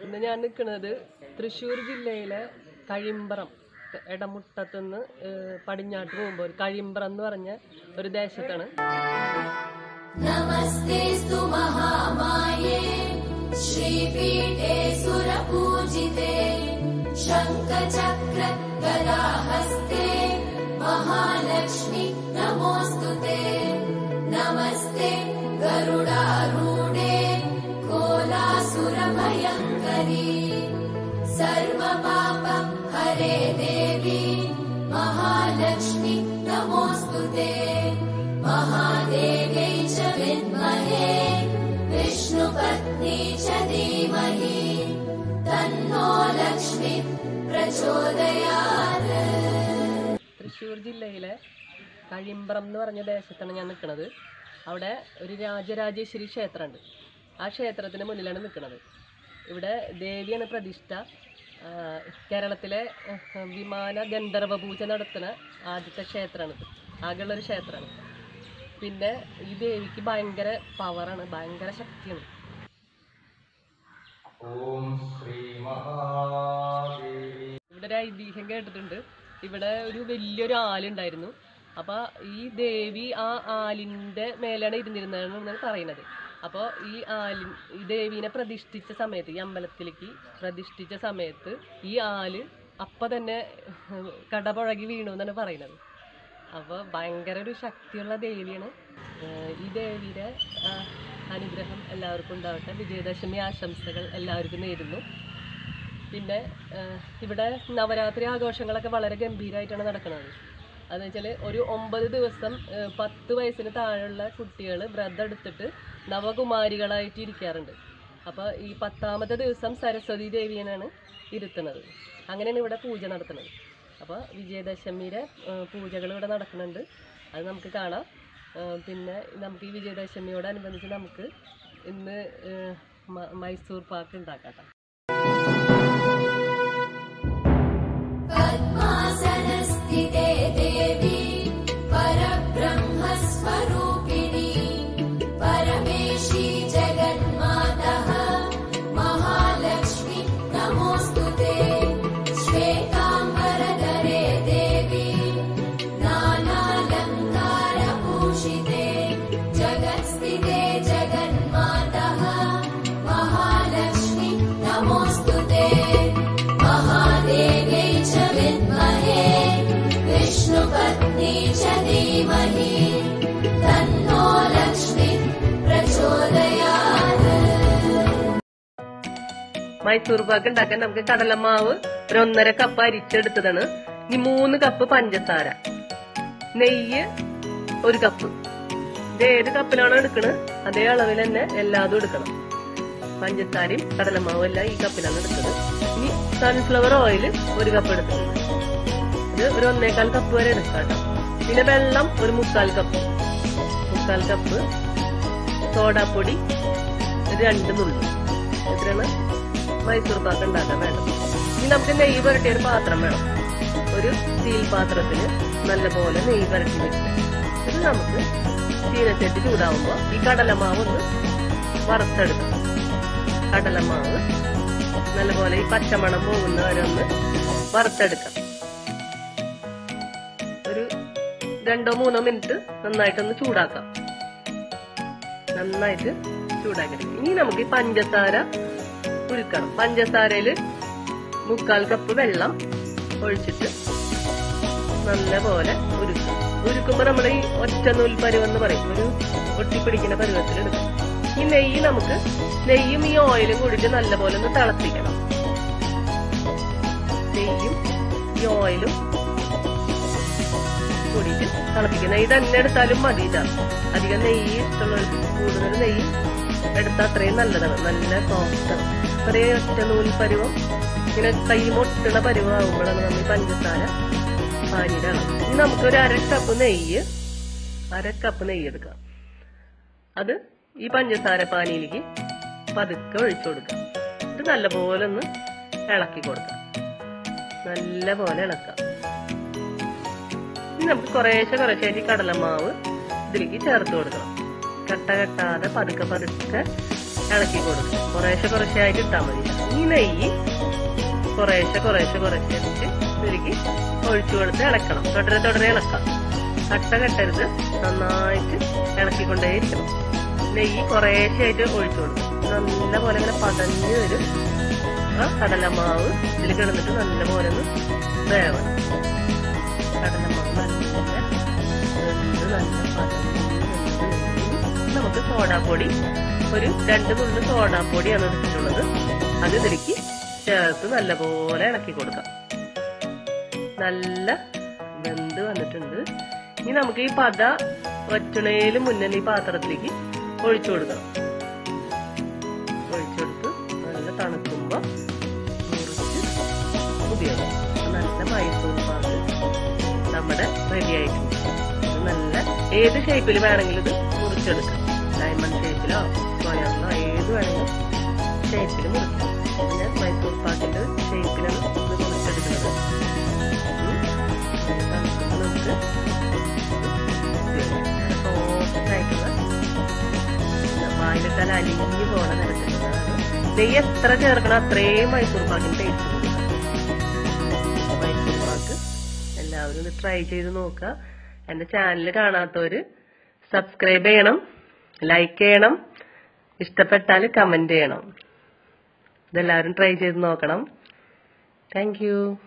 ഇന്ന് ഞാൻ നിൽക്കുന്നത് തൃശ്ശൂർ ജില്ലയിലെ കഴിമ്പ്രം ഇടമുട്ടത്തുനിന്ന് ഏഹ്, പടിഞ്ഞാട്ട് പോകുമ്പോൾ ഒരു കഴിമ്പ്രം എന്ന് പറഞ്ഞ ഒരു ദേശത്താണ് नमस्तेऽस्तु महामाये श्रीपीठे सुरपूजिते शङ्खचक्र गदाहस्ते महालक्ष्मि नमोऽस्तु ते नमस्ते गरुडारूढे कोलासुरभयङ्करी सर्वपाप हरे देवी महालक्ष्मि नमोऽस्तु ते महादेव्यै च विद्महे विष्णुपत्नी च धीमहि तन्नो लक्ष्मी प्रचोदयात् തൃശ്ശൂർ ജില്ലയിലെ കഴിമ്പ്രം എന്ന് പറഞ്ഞ ദേശത്താണ് ഞാൻ നിൽക്കുന്നത് അവിടെ ഒരു രാജരാജേശ്വരി ക്ഷേത്രമുണ്ട് ആ ക്ഷേത്രത്തിന് മുന്നിലാണ് നിൽക്കുന്നത് ഇവിടെ ദേവിയാണ് പ്രതിഷ്ഠ ആ, കേരളത്തിലെ ഏഹ്, വിമാന ഗന്ധർവ പൂജ നടത്തുന്ന ആദ്യത്തെ ക്ഷേത്രമാണിത് ആകെയുള്ളൊരു ക്ഷേത്രമാണ് പിന്നെ ഈ ദേവിക്ക് ഭയങ്കര പവറാണ് ഭയങ്കര ശക്തിയാണ് ഓം ശ്രീ മഹാദേവി ഇവിടെ ഒരു ഐതിഹ്യം കേട്ടിട്ടുണ്ട് ഇവിടെ ഒരു വലിയൊരു ആലുണ്ടായിരുന്നു അപ്പൊ ഈ ദേവി ആ ആലിന്റെ മേലാണ് ഇരുന്നിരുന്നതെന്നാണ് പറയുന്നത് അപ്പോൾ ഈ ആലിൻ ഈ ദേവീനെ പ്രതിഷ്ഠിച്ച സമയത്ത് ഈ അമ്പലത്തിലേക്ക് പ്രതിഷ്ഠിച്ച സമയത്ത് ഈ ആല് അപ്പൊ തന്നെ കടപുഴകി വീണു എന്നാണ് പറയുന്നത് അപ്പോൾ ഭയങ്കര ഒരു ശക്തിയുള്ള ദേവിയാണ് ഏഹ് ഈ ദേവിയുടെ ആ, അനുഗ്രഹം എല്ലാവർക്കും ഉണ്ടാവട്ടെ വിജയദശമി ആശംസകൾ എല്ലാവർക്കും നേരുന്നു പിന്നെ ഏഹ്, ഇവിടെ നവരാത്രി ആഘോഷങ്ങളൊക്കെ വളരെ ഗംഭീരമായിട്ടാണ് നടക്കുന്നത് അതെന്ന് വെച്ചാൽ ഒരു ഒമ്പത് ദിവസം ഏഹ്, പത്ത് വയസ്സിന് താഴെയുള്ള കുട്ടികൾ വ്രതം എടുത്തിട്ട് നവകുമാരികളായിട്ട് ഇരിക്കാറുണ്ട് അപ്പോൾ ഈ പത്താമത്തെ ദിവസം സരസ്വതി ദേവിയെയാണ് ഇരുത്തുന്നത് അങ്ങനെയാണ് ഇവിടെ പൂജ നടത്തുന്നത് അപ്പോൾ വിജയദശമിയുടെ പൂജകൾ ഇവിടെ നടക്കുന്നുണ്ട് അത് നമുക്ക് കാണാം ഏഹ്, പിന്നെ നമുക്ക് ഈ വിജയദശമിയോടനുബന്ധിച്ച് നമുക്ക് ഇന്ന് ഏഹ്, മ- മൈസൂർ പാക്ക് ഉണ്ടാക്കാം ട്ടോ. पद्मासनस्थिते देवी परब्रह्मस्वरूपिणी परमेशी जगन्मातः महालक्ष्मी नमोऽस्तु ते श्वेताम्बरधरे देवी नानालङ्कारभूषिते जगत्स्थिते जगन्मातः महालक्ष्मी नमोऽस्तु ते महादेव्यै च विद्महे विष्णुपत्नी च धीमहि तन्नो लक्ष्मी प्रचोदयात् മൈസൂർ പാക്ക് ഉണ്ടാക്കാൻ നമുക്ക് കടലമാവ് ഒരു ഒന്നര കപ്പ് അരിച്ചെടുത്തതാണ് ഇനി മൂന്ന് കപ്പ് പഞ്ചസാര നെയ്യ് ഒരു കപ്പ് ഇത് ഏത് കപ്പിലാണോ എടുക്കണത് അതേ അളവിൽ തന്നെ എല്ലാതും എടുക്കണം പഞ്ചസാരയും കടലമാവും എല്ലാം ഈ കപ്പിലാണ് എടുത്തത് ഇനി സൺഫ്ലവർ ഓയിൽ ഒരു കപ്പ് എടുത്തിട്ടുണ്ട് ഇത് ഒരു ഒന്നേകാൽ കപ്പ് വരെ എടുക്കാം കേട്ടോ പിന്നെ വെള്ളം ഒരു മുക്കാൽ കപ്പ് മുക്കാൽ കപ്പ് സോഡാപ്പൊടി ഒരു രണ്ട് നുള്ളി ഇത്രയാണ് മൈസൂർ പാക്ക് ഉണ്ടാക്കാൻ വേണ്ടത് ഇനി നമുക്ക് നെയ്യ് പുരട്ടിയ ഒരു പാത്രം വേണം ഒരു സ്റ്റീൽ പാത്രത്തിൽ നല്ലപോലെ നെയ്യ് പുരട്ടി വെക്കുക ഇത് നമുക്ക് ചീനച്ചട്ടി ചൂടാവുമ്പോൾ ഈ കടലമാവ് ഒന്ന് വറുത്തെടുക്കണം കടലമാവ് നല്ലപോലെ ഈ പച്ചമണം പോകുന്ന വരെ ഒന്ന് വറുത്തെടുക്കാം ഒരു രണ്ടോ മൂന്നോ മിനിറ്റ് നന്നായിട്ടൊന്ന് ചൂടാക്കാം നന്നായിട്ട് ചൂടാക്കി ഇനി നമുക്ക് ഈ പഞ്ചസാര ഉരുക്കണം പഞ്ചസാരയില് മുക്കാൽ കപ്പ് വെള്ളം ഒഴിച്ചിട്ട് നല്ലപോലെ ഉരുക്കും ഉരുക്കുമ്പോ നമ്മൾ ഈ ഒറ്റ നൂൽ പരുവെന്ന് പറയും ഒരു ഒട്ടിപ്പിടിക്കുന്ന പരുവത്തിൽ എടുക്കും ഈ നെയ്യ് നമുക്ക് നെയ്യും ഈ ഓയിലും കൂടിയിട്ട് നല്ലപോലെ ഒന്ന് തിളപ്പിക്കണം നെയ്യും ഈ ഓയിലും കൂടിയിട്ട് തിളപ്പിക്കുക നെയ്യ് തന്നെ എടുത്താലും മതി ഇതാ അധികം നെയ്യ് ഇഷ്ടമുള്ളവർക്ക് കൂടുതൽ നെയ്യ് എടുത്താൽ അത്രയും നല്ലതാണ് നല്ല സോഫ്റ്റ് ഒരേ ഒറ്റ നൂൽ പരുവം ഇങ്ങനെ കൈ മൊട്ടണ പരുവാകുമ്പോഴാണ് നമ്മൾ ഈ പഞ്ചസാര പാനിയിലാണ് ഇനി നമുക്കൊരു അര കപ്പ് നെയ്യ് അര കപ്പ് നെയ്യ് എടുക്കാം അത് ഈ പഞ്ചസാര പാനിയിലേക്ക് പതുക്കെ ഒഴിച്ചു കൊടുക്കാം ഇത് നല്ലപോലെ ഒന്ന് ഇളക്കി കൊടുക്കാം നല്ലപോലെ ഇളക്കാം ഇനി നമുക്ക് കുറേശ്ശെ കുറേശ്ശായിട്ട് ഈ കടലമാവ് ഇതിലേക്ക് ചേർത്ത് കൊടുക്കണം കട്ട കെട്ടാതെ പതുക്കെ പതുക്കെ ഇളക്കി കൊടുക്കുക കുറേശ്ശെ കുറേശ്ശെ ആയിട്ട് ഇട്ടാൽ മതി ഈ നെയ്യ് കുറേശ്ശെ കുറേശ്ശെ കുറേശ്ശെ വെച്ച് തിരികെ ഒഴിച്ചു കൊടുത്ത് ഇളക്കണം തുടരെ തുടരെ ഇളക്കാം കട്ട കെട്ടരുത് നന്നായിട്ട് ഇളക്കിക്കൊണ്ടേയിരിക്കണം നെയ്യ് കുറേശ്ശെ ആയിട്ട് ഒഴിച്ചു കൊടുക്കും നല്ല പോലെ ഇങ്ങനെ പതഞ്ഞ് വരും ആ കടലമാവ് ഇതിൽ കിടന്നിട്ട് നല്ല പോലെ ഒന്ന് വേവണം കടലമാവ് നല്ല വെന്ത് നല്ല പതഞ്ഞ് വെന്ത് വെന്ത് നമുക്ക് സോഡാപ്പൊടി ഒരു രണ്ട് നുള്ളു സോഡാപ്പൊടിയാണ് എടുത്തിട്ടുള്ളത് അത് ഇതിലേക്ക് ചേർത്ത് നല്ലപോലെ ഇളക്കി കൊടുക്കാം നല്ല വെന്ത് വന്നിട്ടുണ്ട് ഇനി നമുക്ക് ഈ പത വറ്റണേല് മുന്നേ ഈ പാത്രത്തിലേക്ക് ഒഴിച്ചു കൊടുക്കണം ഒഴിച്ചെടുത്ത് നല്ല തണുക്കുമ്പോ മുറിച്ച് ഉപയോഗിക്കാം നല്ല മൈസൂർ പാക്ക് നമ്മുടെ റെഡി ആയിട്ടുണ്ട് ഇത് നല്ല ഏത് ഷേപ്പിൽ വേണമെങ്കിലും ഇത് മുറിച്ചെടുക്കാം ഡയമണ്ട് ഷേപ്പിലോ സ്ക്വയറിലോ ഏത് വേണമെങ്കിലും ഷേപ്പിൽ മുറിക്കാം ഇത് ഞാൻ മൈസൂർ പാക്കിന്റെ ഷേപ്പിലാണ് ഇത് മുറിച്ചെടുക്കുന്നത് ഉം. തണുക്കുമ്പോൾ നമുക്ക് സോഫ്റ്റ് ആയിട്ടുള്ള വായിലിട്ടാൽ അലിഞ്ഞു പോണ തരത്തിലുള്ളതാണ് നെയ്യ് എത്ര ചേർക്കണം അത്രയും മൈസൂർ പാക്കിന് ടേസ്റ്റ് കൊടുക്കണം മൈസൂർ പാക്ക് എല്ലാവരും ഒന്ന് ട്രൈ ചെയ്ത് നോക്കുക എന്റെ ചാനൽ കാണാത്തവര് സബ്സ്ക്രൈബ് ചെയ്യണം ലൈക്ക് ചെയ്യണം ഇഷ്ടപ്പെട്ടാൽ കമന്റ് ചെയ്യണം ഇതെല്ലാവരും ട്രൈ ചെയ്ത് നോക്കണം താങ്ക് യു